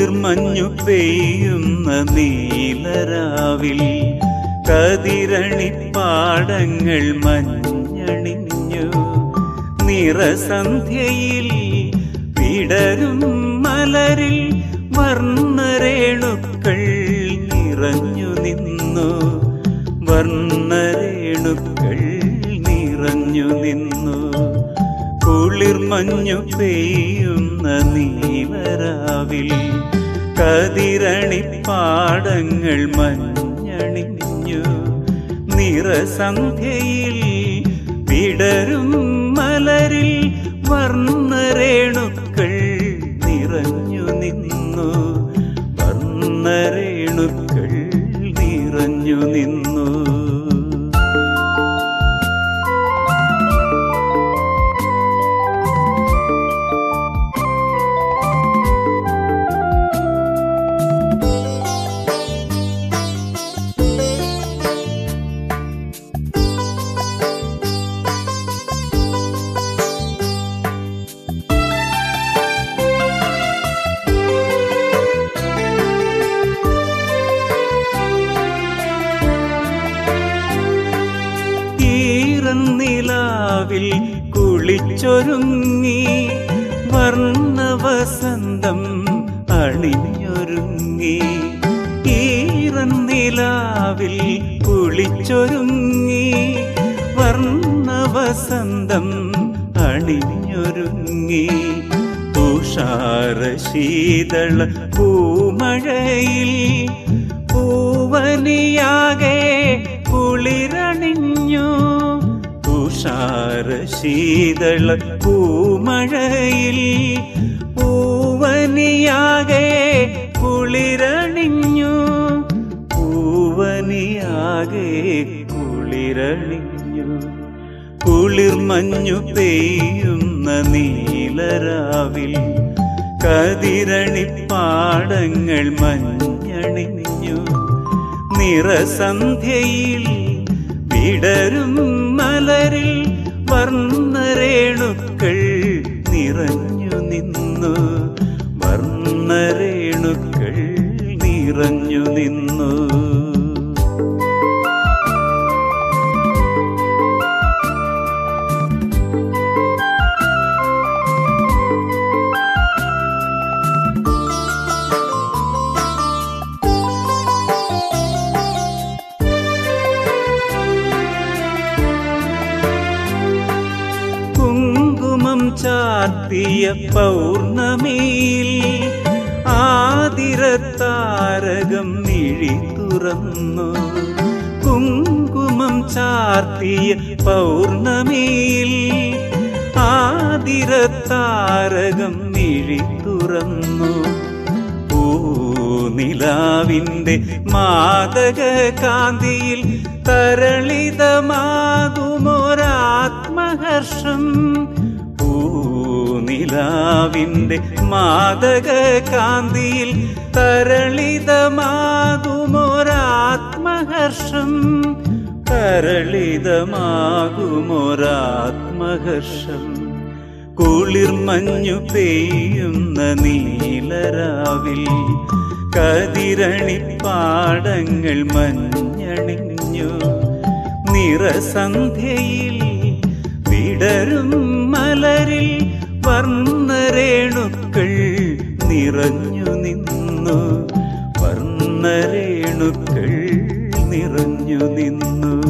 കുളിർമഞ്ഞു പെയ്യുന്ന നീലരാവിൽ കതിരണിപ്പാടങ്ങൾ മഞ്ഞണിഞ്ഞു നിറസന്ധ്യയിൽ വിടരും മലരിൽ വർണ്ണരേണുക്കൾ നിറഞ്ഞു നിന്നു വർണ്ണരേണുക്കൾ നിറഞ്ഞു നിന്നു കുളിർമഞ്ഞു പെയ്യുന്ന നീലരാവിൽ കതിരണിപ്പാടങ്ങൾ മഞ്ഞണിഞ്ഞു നിറസന്ധ്യയിൽ വിടരും മലരിൽ വർണ്ണരേണുക്കൾ നിറഞ്ഞു നിന്നു വർണ്ണരേണുക്കൾ നിറഞ്ഞു നിന്നു ഈറന്നിലാവിൽ കുളിച്ചൊരുങ്ങി വർണ്ണവസന്തം അണിഞ്ഞൊരുങ്ങി ഈറന്നിലാവിൽ കുളിച്ചൊരുങ്ങി വർണ്ണവസന്തം അണിഞ്ഞൊരുങ്ങി തുഷാര ശീതള പൂമഴയിൽ പൂവനിയാകെ കുളിരണിഞ്ഞു തുഷാര ശീതള പൂമഴയിൽ പൂവനിയാകെ കുളിരണിഞ്ഞു പൂവനിയാകെ കുളിരണിഞ്ഞു കുളിർമഞ്ഞു പെയ്യുന്ന നീലരാവിൽ കതിരണിപ്പാടങ്ങൾ മഞ്ഞണിഞ്ഞു നിറസന്ധ്യയിൽ വിടരും മലരിൽ വർണ്ണരേണുക്കൾ നിറഞ്ഞു നിന്നു വർണ്ണരേണുക്കൾ നിറഞ്ഞു നിന്നു കുങ്കുമം ചാർത്തിയ പൗർണമിയിൽ ആതിരത്താരകം മിഴി തുറന്നു കുങ്കുമം ചാർത്തിയ പൗർണമിയിൽ ആതിരത്താരകം മിഴി തുറന്നു പൂനിലാവിന്റെ മാതക കാന്തിയിൽ തരളിതമാകുമൊരാത്മഹർഷം പൂനിലാവിന്റെ മാതക കാന്തിയിൽ തരളിതമാകുമൊരാത്മഹർഷം തരളിതമാകുമൊരാത്മഹർഷം കുളിർമഞ്ഞു പെയ്യുന്ന നീലരാവിൽ കതിരണിപ്പാടങ്ങൾ മഞ്ഞണിഞ്ഞു നിറസന്ധ്യയിൽ വിടരും മലരിൽ വർണ്ണരേണുക്കൾ നിറഞ്ഞു നിന്നു വർണ്ണരേണുക്കൾ നിറഞ്ഞു നിന്നു